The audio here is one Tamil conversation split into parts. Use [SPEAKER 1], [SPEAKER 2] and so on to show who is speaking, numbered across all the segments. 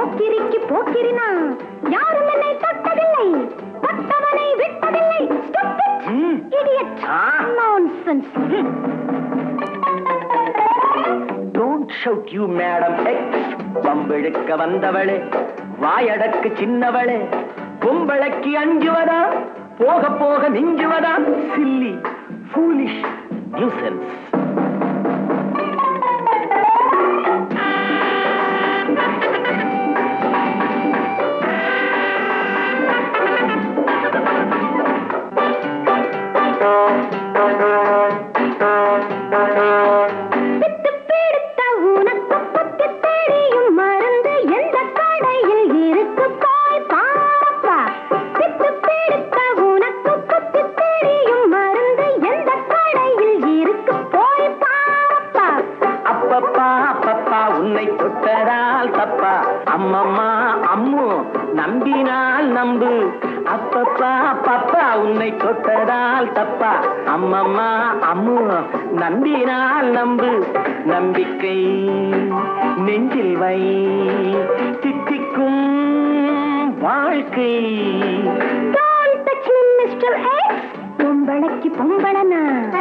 [SPEAKER 1] போக்கிரிக்கு போக்கிரினா யாரும் என்னை தொட்டதில்லை தொட்டவனை விட்டதில்லை Stupid!
[SPEAKER 2] ம்.
[SPEAKER 1] Idiot!
[SPEAKER 2] ஆ.
[SPEAKER 1] Nonsense!
[SPEAKER 2] Don't shout you madam X பம்பெடுக்க வந்தவளே வாயடக்கு சின்னவளே பொம்பளைக்கு அஞ்சுவதா போக போக மிஞ்சுவதா சில்லி ஃபூலிஷ் நியூசன்ஸ்
[SPEAKER 1] பித்து பிடித்த உனக்கு புத்தி தெரியும் மருந்து எந்த கடையில் இருக்கு போய் பாப்பா பித்து பிடித்த உனக்கு புத்தி தெரியும் மருந்து எந்த கடையில் இருக்கு போய் பாப்பா
[SPEAKER 2] அப்பப்பா அப்பப்பா உன்னை தொட்டதால் தப்பா அம்மம்மா அம்மு நம்பினால் நம்பு அப்பப்பா அப்பப்பா உன்னை தொட்டதால் தப்பா அம்மம்மா அம்மு நம்பினால் நம்பு நம்பிக்கை நெஞ்சில் வை தித்திக்கும் வாழ்க்கை
[SPEAKER 1] Don't touch me, Mr. X. பொம்பளைக்கு பொம்பளனா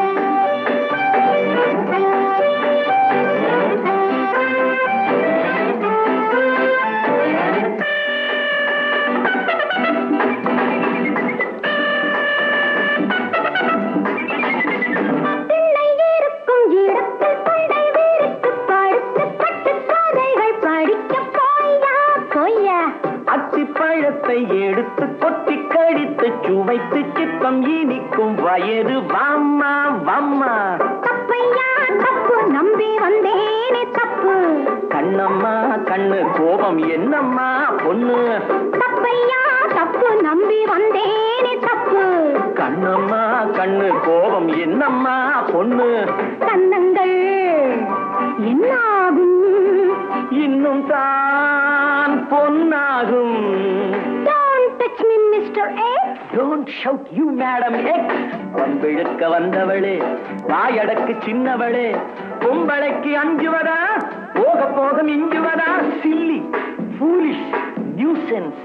[SPEAKER 1] திண்ணை இருக்கும் இடத்தில் கொண்டை வீருக்கு படுத்து பட்டு கதைகள் படிக்க போயா போயா
[SPEAKER 2] அத்திப்பழத்தை எடுத்து கொத்தி கடித்து சுவைத்து சித்தம் இனிக்கும் வயது வாம்மா வாம்மா
[SPEAKER 1] தப்பையா தப்பு நம்பி வந்தேனே தப்பு
[SPEAKER 2] கண்ணம்மா கண்ணு கோபம் என்னம்மா பொண்ணு
[SPEAKER 1] தப்பையா தப்பு நம்பி வந்தேனே தப்பு
[SPEAKER 2] கண்ணம்மா கண்ணு கோபம் என்னம்மா பொண்ணு
[SPEAKER 1] கன்னங்கள் என்னாகும்
[SPEAKER 2] இன்னும் தான் பொன்னாகும்
[SPEAKER 1] Don't touch me, Mr. X.
[SPEAKER 2] Don't shout you madam X வம்பிழுக்க வந்தவளே வாயடக்கு சின்னவளே பொம்பளைக்கு அஞ்சுவதா போக போக மிஞ்சுவதா சில்லி ஃபூலிஷ் நியூசன்ஸ்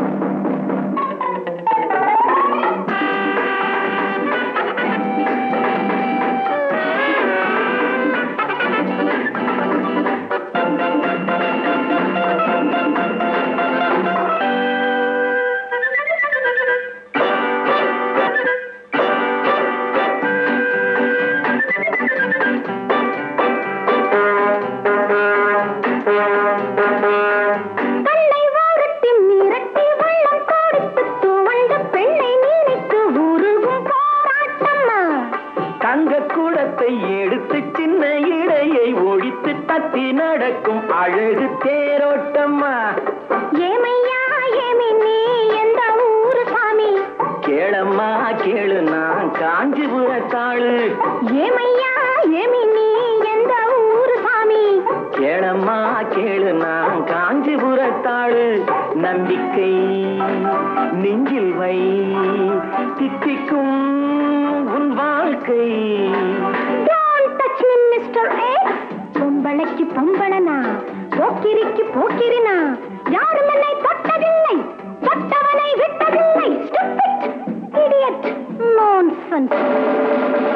[SPEAKER 1] கண்ணை வாரட்டி மிரட்டி உள்ளம் கொடுத்து துவண்ட பெண்ணை நினைத்து உருகும் போராட்டம்மா
[SPEAKER 2] தங்க கூடத்தை எடுத்து சின்ன இடையை ஒழித்து தட்டி நடக்கும் அழகு தேரோட்டம்மா
[SPEAKER 1] ஏமையா ஏமி நீ எந்த ஊரு சாமி
[SPEAKER 2] கேளம்மா கேளு நான் காஞ்சிபுரத்தாளு
[SPEAKER 1] ஏமையா ஏமி நீ எந்த ஊரு சாமி
[SPEAKER 2] கேளம்மா கேளு நான் காஞ்சிபுரத்தாளு நம்பிக்கை நெஞ்சில் வை தித்திக்கும் உன் வாழ்க்கை
[SPEAKER 1] Don't touch me, Mr. X. பொம்பளைக்கு பொம்பளனா போக்கிரிக்கு போக்கிரினா யாரும் என்னை தொட்டதில்லை தொட்டவனை விட்டதில்லை Stupid! Idiot! Nonsense!